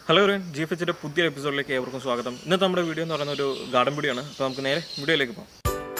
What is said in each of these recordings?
hello റേൻ G F എച്ചിൻ്റെ പുതിയ എപ്പിസോഡിലേക്ക് ഏവർക്കും സ്വാഗതം ഇന്നത്തെ നമ്മുടെ വീഡിയോ എന്ന് പറയുന്ന ഒരു ഗാർഡൻ വീഡിയോ ആണ് അപ്പോൾ നമുക്ക് നേരെ വീഡിയോയിലേക്ക് പോകാം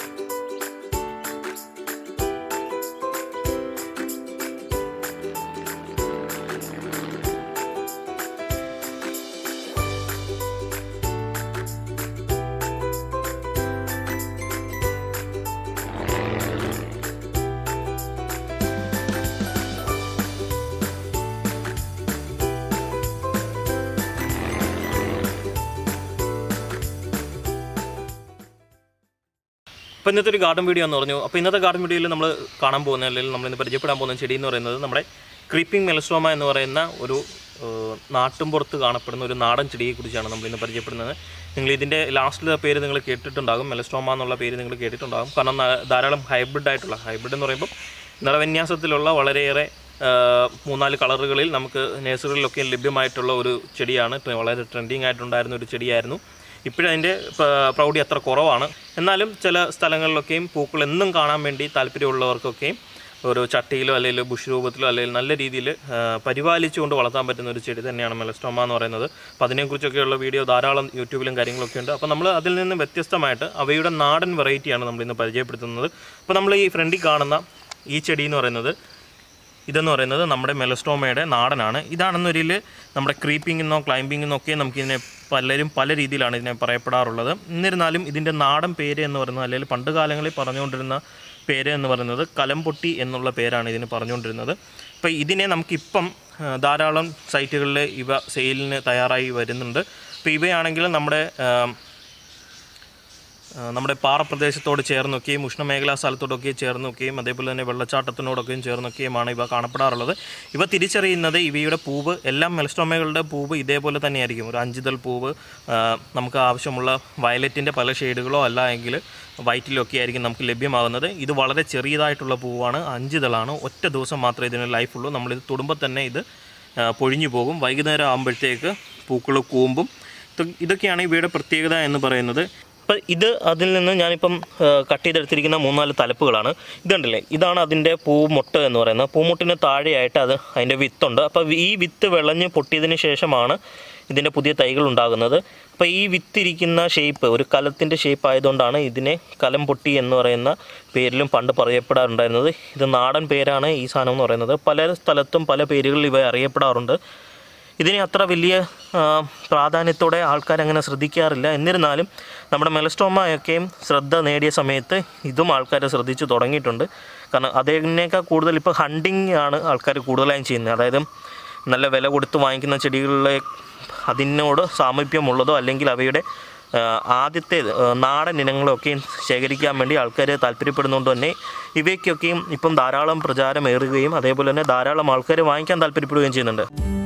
അപ്പോൾ ഇന്നത്തെ ഒരു ഗാർഡൻ വീഡിയോ എന്ന് പറഞ്ഞു അപ്പോൾ ഇന്നത്തെ ഗാർഡൻ വീഡിയോയിൽ നമ്മൾ കാണാൻ പോകുന്ന അല്ലെങ്കിൽ നമ്മൾ ഇന്ന് പരിചയപ്പെടാൻ പോകുന്ന ചെടി എന്ന് പറയുന്നത് നമ്മുടെ ക്രീപ്പിംഗ് മെലസ്ട്രോമ എന്ന് പറയുന്ന ഒരു ഏഹ്, നാട്ടുംപുറത്ത് കാണപ്പെടുന്ന ഒരു നാടൻ ചെടിയെക്കുറിച്ചാണ് നമ്മൾ ഇന്ന് പരിചയപ്പെടുന്നത് നിങ്ങൾ ഇതിൻ്റെ ലാസ്റ്റിലെ പേര് നിങ്ങൾ കേട്ടിട്ടുണ്ടാകും മെലസ്ട്രോമ എന്നുള്ള പേര് നിങ്ങൾ കേട്ടിട്ടുണ്ടാകും കാരണം ന- ധാരാളം ഹൈബ്രിഡ് ആയിട്ടുള്ള ഹൈബ്രിഡ് എന്ന് പറയുമ്പോൾ നിറവിന്യാസത്തിലുള്ള വളരെയേറെ ഏഹ്, മൂന്നാല് കളറുകളിൽ നമുക്ക് നഴ്സറികളിലൊക്കെ ലഭ്യമായിട്ടുള്ള ഒരു ചെടിയാണ് ട്രെ- വളരെ ട്രെൻഡിങ് ആയിട്ടുണ്ടായിരുന്ന ഒരു ചെടിയായിരുന്നു ഇപ്പോഴതിൻ്റെ പ്രൗഢി അത്ര കുറവാണ് എന്നാലും ചില സ്ഥലങ്ങളിലൊക്കെയും പൂക്കൾ എന്നും കാണാൻ വേണ്ടി താല്പര്യമുള്ളവർക്കൊക്കെയും ഒരു ചട്ടിയിലോ അല്ലെങ്കിൽ ബുഷ് രൂപത്തിലോ അല്ലെങ്കിൽ നല്ല രീതിയിൽ പരിപാലിച്ചുകൊണ്ട് വളർത്താൻ പറ്റുന്ന ഒരു ചെടി തന്നെയാണ് മെലസ്റ്റോമ എന്ന് പറയുന്നത് അപ്പോൾ അതിനെക്കുറിച്ചൊക്കെയുള്ള വീഡിയോ ധാരാളം യൂട്യൂബിലും കാര്യങ്ങളൊക്കെ ഉണ്ട് അപ്പോൾ നമ്മൾ അതിൽ നിന്ന് വ്യത്യസ്തമായിട്ട് അവയുടെ നാടൻ വെറൈറ്റിയാണ് നമ്മൾ ഇന്ന് പരിചയപ്പെടുത്തുന്നത് അപ്പോൾ നമ്മൾ ഈ ഫ്രണ്ടിൽ കാണുന്ന ഈ ചെടി എന്ന് പറയുന്നത് ഇതെന്ന് പറയുന്നത് നമ്മുടെ മെലസ്റ്റോമയുടെ നാടനാണ് ഇതാണെന്നൊരിൽ നമ്മുടെ ക്രീപ്പിംഗ് എന്നോ ക്ലൈംബിംഗ് എന്നൊക്കെ നമുക്കിതിനെ പലരും പല രീതിയിലാണ് ഇതിനെ പറയപ്പെടാറുള്ളത് എന്നിരുന്നാലും ഇതിൻ്റെ നാടൻ പേര് എന്ന് പറയുന്നത് അല്ലെങ്കിൽ പണ്ട് കാലങ്ങളിൽ പറഞ്ഞുകൊണ്ടിരുന്ന പേര് എന്ന് പറയുന്നത് കലംപൊട്ടി എന്നുള്ള പേരാണ് ഇതിന് പറഞ്ഞുകൊണ്ടിരുന്നത് അപ്പോൾ ഇതിനെ നമുക്കിപ്പം ആ, ധാരാളം സൈറ്റുകളിൽ ഇവ സെയിലിന് തയ്യാറായി വരുന്നുണ്ട് അപ്പോൾ ഇവയാണെങ്കിൽ നമ്മുടെ ആ, ആ, നമ്മുടെ പാറപ്രദേശത്തോട് ചേർന്നൊക്കെയും ഉഷ്ണമേഖലാ സ്ഥലത്തോടൊക്കെ ചേർന്നൊക്കെയും അതേപോലെ തന്നെ വെള്ളച്ചാട്ടത്തിനോടൊക്കെയും ചേർന്നൊക്കെയുമാണ് ഇവ കാണപ്പെടാറുള്ളത് ഇവ തിരിച്ചറിയുന്നത് ഇവയുടെ പൂവ് എല്ലാം മെലസ്റ്റോമകളുടെ പൂവ് ഇതേപോലെ തന്നെയായിരിക്കും ഒരു അഞ്ചുതൽ പൂവ് ആ, നമുക്ക് ആവശ്യമുള്ള വയലറ്റിൻ്റെ പല ഷെയ്ഡുകളോ അല്ല എങ്കിൽ വൈറ്റിലൊക്കെ ആയിരിക്കും നമുക്ക് ലഭ്യമാകുന്നത് ഇത് വളരെ ചെറിയതായിട്ടുള്ള പൂവാണ് അഞ്ചുതളാണ് ഒറ്റ ദിവസം മാത്രമേ ഇതിന് ലൈഫുള്ളൂ നമ്മളിത് തൊടുമ്പോൾ തന്നെ ഇത് ആ, പൊഴിഞ്ഞു പോകും വൈകുന്നേരം ആകുമ്പോഴത്തേക്ക് പൂക്കൾ കൂമ്പും ഇത് ഇതൊക്കെയാണ് ഇവയുടെ പ്രത്യേകത എന്ന് പറയുന്നത് അപ്പം ഇത് അതിൽ നിന്ന് ഞാനിപ്പം കട്ട് ചെയ്തെടുത്തിരിക്കുന്ന മൂന്നാല് തലപ്പുകളാണ് ഇതുണ്ടല്ലേ ഇതാണ് അതിൻ്റെ പൂമൊട്ട് എന്ന് പറയുന്നത് പൂമുട്ടിന് താഴെയായിട്ട് അത് അതിൻ്റെ വിത്തുണ്ട് അപ്പോൾ ഈ വിത്ത് വിളഞ്ഞ് പൊട്ടിയതിന് ശേഷമാണ് ഇതിൻ്റെ പുതിയ തൈകൾ ഉണ്ടാകുന്നത് അപ്പോൾ ഈ വിത്തിരിക്കുന്ന ഷേപ്പ് ഒരു കലത്തിൻ്റെ ഷേപ്പ് ആയതുകൊണ്ടാണ് ഇതിനെ കലം പൊട്ടി എന്ന് പറയുന്ന പേരിലും പണ്ട് പറയപ്പെടാറുണ്ടായിരുന്നത് ഇത് നാടൻ പേരാണ് ഈ സാധനം എന്ന് പറയുന്നത് പല സ്ഥലത്തും പല പേരുകളിൽ ഇവ അറിയപ്പെടാറുണ്ട് ഇതിനെ അത്ര വലിയ ആ, പ്രാധാന്യത്തോടെ ആൾക്കാർ അങ്ങനെ ശ്രദ്ധിക്കാറില്ല എന്നിരുന്നാലും നമ്മുടെ മെലസ്റ്റോമയൊക്കെയും ശ്രദ്ധ നേടിയ സമയത്ത് ഇതും ആൾക്കാർ ശ്രദ്ധിച്ചു തുടങ്ങിയിട്ടുണ്ട് കാരണം അതിനേക്കാൾ കൂടുതൽ ഇപ്പോൾ ഹണ്ടിങ് ആണ് ആൾക്കാർ കൂടുതലായും ചെയ്യുന്നത് അതായത് നല്ല വില കൊടുത്ത് വാങ്ങിക്കുന്ന ചെടികളിലെ അതിനോട് സാമീപ്യമുള്ളതോ അല്ലെങ്കിൽ അവയുടെ ആ, ആദ്യത്തെ ആ, നാടൻ ഇനങ്ങളൊക്കെയും ശേഖരിക്കാൻ വേണ്ടി ആൾക്കാർ താല്പര്യപ്പെടുന്നതുകൊണ്ട് തന്നെ ഇവയ്ക്കൊക്കെയും ഇപ്പം ധാരാളം പ്രചാരമേറുകയും അതേപോലെ തന്നെ ധാരാളം ആൾക്കാർ വാങ്ങിക്കാൻ താല്പര്യപ്പെടുകയും ചെയ്യുന്നുണ്ട്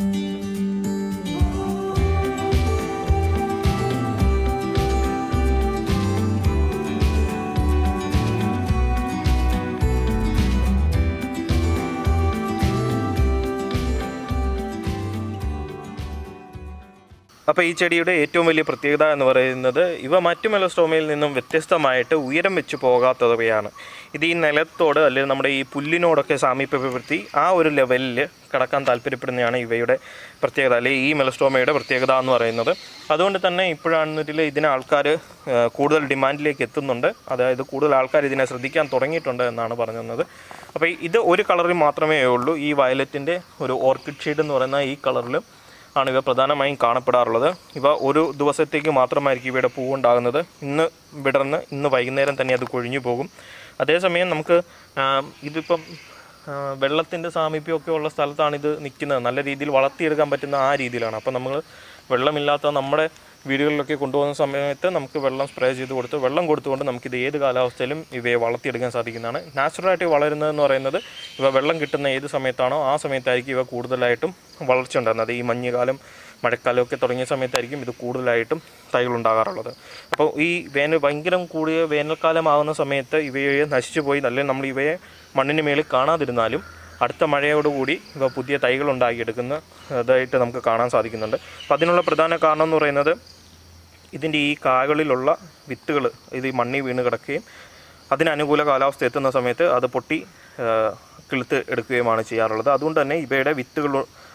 അപ്പോൾ ഈ ചെടിയുടെ ഏറ്റവും വലിയ പ്രത്യേകത എന്ന് പറയുന്നത് ഇവ മറ്റു മെലസ്റ്റോമയിൽ നിന്നും വ്യത്യസ്തമായിട്ട് ഉയരം വെച്ച് പോകാത്തവയാണ് ഇത് ഈ നിലത്തോട് അല്ലെങ്കിൽ നമ്മുടെ ഈ പുല്ലിനോടൊക്കെ സാമീപ്യപ്പെടുത്തി ആ ഒരു ലെവലിൽ കടക്കാൻ താല്പര്യപ്പെടുന്നതാണ് ഇവയുടെ പ്രത്യേകത അല്ലെങ്കിൽ ഈ മെലസ്റ്റോമയുടെ പ്രത്യേകത എന്ന് പറയുന്നത് അതുകൊണ്ട് തന്നെ ഇപ്പോഴാണെന്നിട്ടിൽ ഇതിന് ആൾക്കാർ കൂടുതൽ ഡിമാൻഡിലേക്ക് എത്തുന്നുണ്ട് അതായത് കൂടുതൽ ആൾക്കാർ ഇതിനെ ശ്രദ്ധിക്കാൻ തുടങ്ങിയിട്ടുണ്ട് എന്നാണ് പറഞ്ഞത് അപ്പോൾ ഇത് ഒരു കളറിൽ മാത്രമേ ഉള്ളൂ ഈ വയലറ്റിൻ്റെ ഒരു ഓർക്കിഡ് ഷെയ്ഡ് എന്ന് പറയുന്ന ഈ കളറിൽ ആണ് ഇവ പ്രധാനമായും കാണപ്പെടാറുള്ളത് ഇവ ഒരു ദിവസത്തേക്ക് മാത്രമായിരിക്കും ഇവയുടെ പൂവുണ്ടാകുന്നത് ഇന്ന് വിടർന്ന് ഇന്ന് വൈകുന്നേരം തന്നെ അത് കൊഴിഞ്ഞു പോകും അതേസമയം നമുക്ക് ആ, ഇതിപ്പം വെള്ളത്തിൻ്റെ സാമീപ്യമൊക്കെ ഉള്ള സ്ഥലത്താണ് ഇത് നിൽക്കുന്നത് നല്ല രീതിയിൽ വളർത്തിയെടുക്കാൻ പറ്റുന്ന ആ രീതിയിലാണ് അപ്പോൾ നമ്മൾ വെള്ളമില്ലാത്ത നമ്മുടെ വീടുകളിലൊക്കെ കൊണ്ടുപോകുന്ന സമയത്ത് നമുക്ക് വെള്ളം സ്പ്രേ ചെയ്ത് കൊടുത്ത് വെള്ളം കൊടുത്തുകൊണ്ട് നമുക്കിത് ഏത് കാലാവസ്ഥയിലും ഇവയെ വളർത്തിയെടുക്കാൻ സാധിക്കുന്നതാണ് നാച്ചുറലായിട്ട് വളരുന്നതെന്ന് പറയുന്നത് ഇവ വെള്ളം കിട്ടുന്ന ഏത് സമയത്താണോ ആ സമയത്തായിരിക്കും ഇവ കൂടുതലായിട്ടും വളർച്ച ഉണ്ടാകുന്നത് ഈ മഞ്ഞുകാലം മഴക്കാലമൊക്കെ തുടങ്ങിയ സമയത്തായിരിക്കും ഇത് കൂടുതലായിട്ടും തൈകൾ ഉണ്ടാകാറുള്ളത് അപ്പോൾ ഈ വേനൽ ഭയങ്കരം കൂടിയ വേനൽക്കാലമാകുന്ന സമയത്ത് ഇവയെ നശിച്ചു പോയി അല്ലെങ്കിൽ നമ്മൾ ഇവയെ മണ്ണിന് മേളിൽ കാണാതിരുന്നാലും അടുത്ത മഴയോടുകൂടി ഇവ പുതിയ തൈകൾ ഉണ്ടാക്കിയെടുക്കുന്ന ഇതായിട്ട് നമുക്ക് കാണാൻ സാധിക്കുന്നുണ്ട് അപ്പോൾ അതിനുള്ള പ്രധാന കാരണം എന്ന് പറയുന്നത് ഇതിൻ്റെ ഈ കായകളിലുള്ള വിത്തുകൾ ഇത് ഈ മണ്ണി വീണ് കിടക്കുകയും അതിന് അനുകൂല കാലാവസ്ഥ എത്തുന്ന സമയത്ത് അത് പൊട്ടി ആ, കിളുത്ത് എടുക്കുകയുമാണ് ചെയ്യാറുള്ളത് അതുകൊണ്ട് തന്നെ ഇവയുടെ വിത്തുകൾ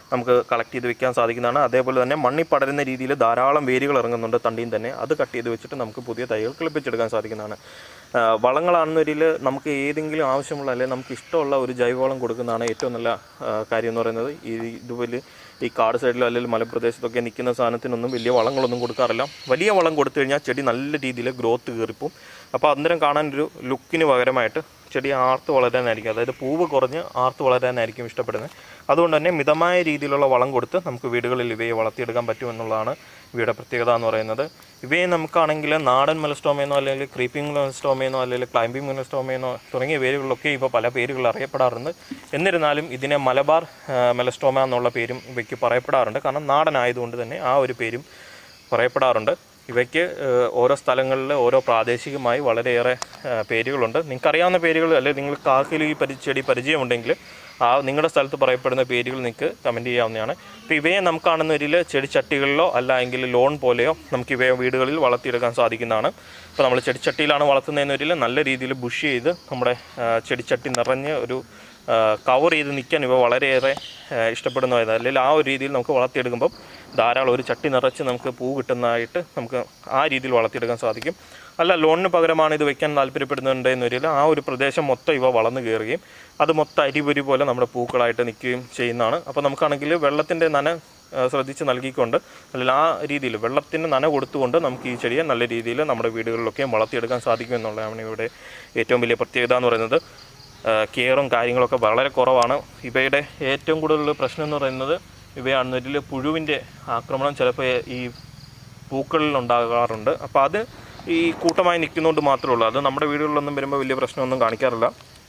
നമുക്ക് കളക്ട് ചെയ്ത് വെക്കാൻ സാധിക്കുന്നതാണ് അതേപോലെ തന്നെ മണ്ണിൽ പടരുന്ന രീതിയിൽ ധാരാളം വേരുകൾ ഇറങ്ങുന്നുണ്ട് തണ്ടിയും തന്നെ അത് കട്ട് ചെയ്ത് വെച്ചിട്ട് നമുക്ക് പുതിയ തൈകൾ കിളിപ്പിച്ചെടുക്കാൻ സാധിക്കുന്നതാണ് ആ, വളങ്ങളാണെന്നൊരിൽ നമുക്ക് ഏതെങ്കിലും ആവശ്യമുള്ള അല്ലെങ്കിൽ നമുക്ക് ഇഷ്ടമുള്ള ഒരു ജൈവവളം കൊടുക്കുന്നതാണ് ഏറ്റവും നല്ല ആ, കാര്യം എന്ന് പറയുന്നത് ഈ ഇതുപോലെ ഈ കാട് സൈഡിലോ അല്ലെങ്കിൽ മലപ്രദേശത്തൊക്കെ നിൽക്കുന്ന സാധനത്തിനൊന്നും വലിയ വളങ്ങളൊന്നും കൊടുക്കാറില്ല വലിയ വളം കൊടുത്തു കഴിഞ്ഞാൽ ചെടി നല്ല രീതിയിൽ ഗ്രോത്ത് കയറിപ്പോവും അപ്പോൾ അന്നേരം കാണാൻ ഒരു ലുക്കിന് പകരമായിട്ട് ചെടി ആർത്ത് വളരാനായിരിക്കും അതായത് പൂവ് കുറഞ്ഞ് ആർത്ത് വളരാനായിരിക്കും ഇഷ്ടപ്പെടുന്നത് അതുകൊണ്ട് തന്നെ മിതമായ രീതിയിലുള്ള വളം കൊടുത്ത് നമുക്ക് വീടുകളിൽ ഇവയെ വളർത്തിയെടുക്കാൻ പറ്റുമെന്നുള്ളതാണ് ഇവയുടെ പ്രത്യേകത എന്ന് പറയുന്നത് ഇവയെ നമുക്കാണെങ്കിൽ നാടൻ മെലസ്റ്റോമയെന്നോ അല്ലെങ്കിൽ ക്രീപ്പിംഗ് മെലസ്റ്റോമയെന്നോ അല്ലെങ്കിൽ ക്ലൈംബിംഗ് മെലസ്റ്റോമയെന്നോ തുടങ്ങിയ പേരുകളിലൊക്കെ ഇപ്പോൾ പല പേരുകൾ അറിയപ്പെടാറുണ്ട് എന്നിരുന്നാലും ഇതിനെ മലബാർ ആ, മെലസ്റ്റോമ എന്നുള്ള പേരും ഇവയ്ക്ക് പറയപ്പെടാറുണ്ട് കാരണം നാടനായതുകൊണ്ട് തന്നെ ആ ഒരു പേരും പറയപ്പെടാറുണ്ട് ഇവയ്ക്ക് ഏഹ്, ഓരോ സ്ഥലങ്ങളിൽ ഓരോ പ്രാദേശികമായി വളരെയേറെ ഏഹ്, പേരുകളുണ്ട് നിങ്ങൾക്കറിയാവുന്ന പേരുകൾ അല്ലെങ്കിൽ നിങ്ങൾക്ക് ആർക്കെങ്കിലും ഈ പരി ചെടി പരിചയമുണ്ടെങ്കിൽ ആ നിങ്ങളുടെ സ്ഥലത്ത് പറയപ്പെടുന്ന പേരുകൾ നിങ്ങൾക്ക് കമൻറ്റ് ചെയ്യാവുന്നതാണ് അപ്പോൾ ഇവയെ നമുക്ക് കാണുന്നവരിൽ ചെടിച്ചട്ടികളിലോ അല്ല എങ്കിൽ ലോൺ പോലെയോ നമുക്ക് ഇവയെ വീടുകളിൽ വളർത്തിയെടുക്കാൻ സാധിക്കുന്നതാണ് ഇപ്പോൾ നമ്മൾ ചെടിച്ചട്ടിയിലാണ് വളർത്തുന്നതെന്നവരിൽ നല്ല രീതിയിൽ ബുഷ് ചെയ്ത് നമ്മുടെ ആ, ചെടിച്ചട്ടി നിറഞ്ഞ് ഒരു കവർ ചെയ്ത് നിൽക്കാൻ ഇവ വളരെയേറെ ആ, ഇഷ്ടപ്പെടുന്നതായത് അല്ലെങ്കിൽ ആ ഒരു രീതിയിൽ നമുക്ക് വളർത്തിയെടുക്കുമ്പം ധാരാളം ഒരു ചട്ടി നിറച്ച് നമുക്ക് പൂ കിട്ടുന്നതായിട്ട് നമുക്ക് ആ രീതിയിൽ വളർത്തിയെടുക്കാൻ സാധിക്കും അല്ല ലോണിന് പകരമാണ് ഇത് വെക്കാൻ താല്പര്യപ്പെടുന്നുണ്ട് എന്ന് വരില്ല ആ ഒരു പ്രദേശം മൊത്തം ഇവ വളർന്നു കയറുകയും അത് മൊത്തം അരിപൊരി പോലെ നമ്മുടെ പൂക്കളായിട്ട് നിൽക്കുകയും ചെയ്യുന്നതാണ് അപ്പോൾ നമുക്കാണെങ്കിൽ വെള്ളത്തിൻ്റെ നന ആ, ശ്രദ്ധിച്ച് നൽകിക്കൊണ്ട് അല്ലെങ്കിൽ ആ രീതിയിൽ വെള്ളത്തിന് നന കൊടുത്തുകൊണ്ട് നമുക്ക് ഈ ചെടിയെ നല്ല രീതിയിൽ നമ്മുടെ വീടുകളിലൊക്കെ വളർത്തിയെടുക്കാൻ സാധിക്കും എന്നുള്ളതാണ് ഇവിടെ ഏറ്റവും വലിയ പ്രത്യേകത എന്ന് പറയുന്നത് കെയറും കാര്യങ്ങളൊക്കെ വളരെ കുറവാണ് ഇവയുടെ ഏറ്റവും കൂടുതലുള്ള പ്രശ്നം എന്ന് പറയുന്നത് ഇവയാണെന്നതിൽ പുഴുവിൻ്റെ ആക്രമണം ചിലപ്പോൾ ഈ പൂക്കളിൽ ഉണ്ടാകാറുണ്ട് അപ്പോൾ അത് ഈ കൂട്ടമായി നിൽക്കുന്നതുകൊണ്ട് മാത്രമേ ഉള്ളൂ അത് നമ്മുടെ വീടുകളിലൊന്നും വരുമ്പോൾ വലിയ പ്രശ്നമൊന്നും കാണിക്കാറില്ല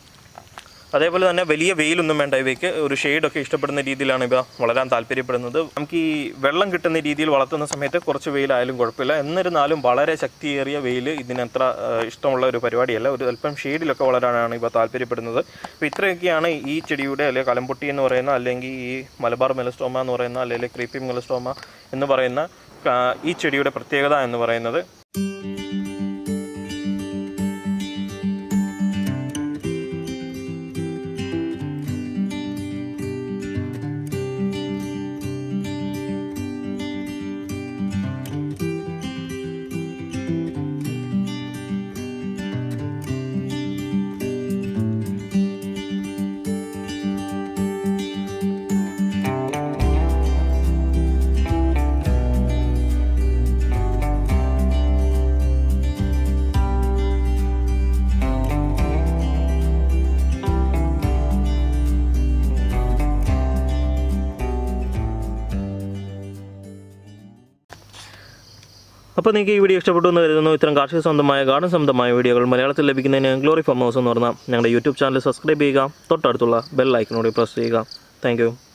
അതേപോലെ തന്നെ വലിയ വെയിലൊന്നും വേണ്ട ഇവയ്ക്ക് ഒരു ഷെയ്ഡൊക്കെ ഇഷ്ടപ്പെടുന്ന രീതിയിലാണ് ഇവ വളരാൻ താല്പര്യപ്പെടുന്നത് നമുക്ക് ഈ വെള്ളം കിട്ടുന്ന രീതിയിൽ വളർത്തുന്ന സമയത്ത് കുറച്ച് വെയിലായാലും കുഴപ്പമില്ല എന്നിരുന്നാലും വളരെ ശക്തിയേറിയ വെയിൽ ഇതിനത്ര ആ, ഇഷ്ടമുള്ള ഒരു പരിപാടിയല്ല ഒരു അല്പം ഷെയ്ഡിലൊക്കെ വളരാനാണ് ഇവ താല്പര്യപ്പെടുന്നത് അപ്പോൾ ഇത്രയൊക്കെയാണ് ഈ ചെടിയുടെ അല്ലെങ്കിൽ കലമ്പൊട്ടി എന്ന് പറയുന്ന അല്ലെങ്കിൽ ഈ മലബാർ മെലസ്റ്റോമ എന്ന് പറയുന്ന അല്ലെങ്കിൽ ക്രീപ്പി മെലസ്റ്റോമ എന്ന് പറയുന്ന ആ, ഈ ചെടിയുടെ പ്രത്യേകത എന്ന് പറയുന്നത് അപ്പോൾ നിങ്ങൾക്ക് ഈ വീഡിയോ ഇഷ്ടപ്പെട്ടു എന്ന് കരുതുന്നു ഇത്തരം കാർഷിക സംബന്ധമായ ഗാർഡൻ സംബന്ധമായ വീഡിയോകൾ മലയാളത്തിൽ ലഭിക്കുന്നതിന് ഗ്ലോറി ഫാം ഹൗസ് എന്ന് പറഞ്ഞാൽ ഞങ്ങളുടെ യൂട്യൂബ് ചാനൽ സബ്സ്ക്രൈബ് ചെയ്യുക തൊട്ടടുത്തുള്ള ബെൽ ഐക്കനോട് പ്രസ് ചെയ്യുക താങ്ക്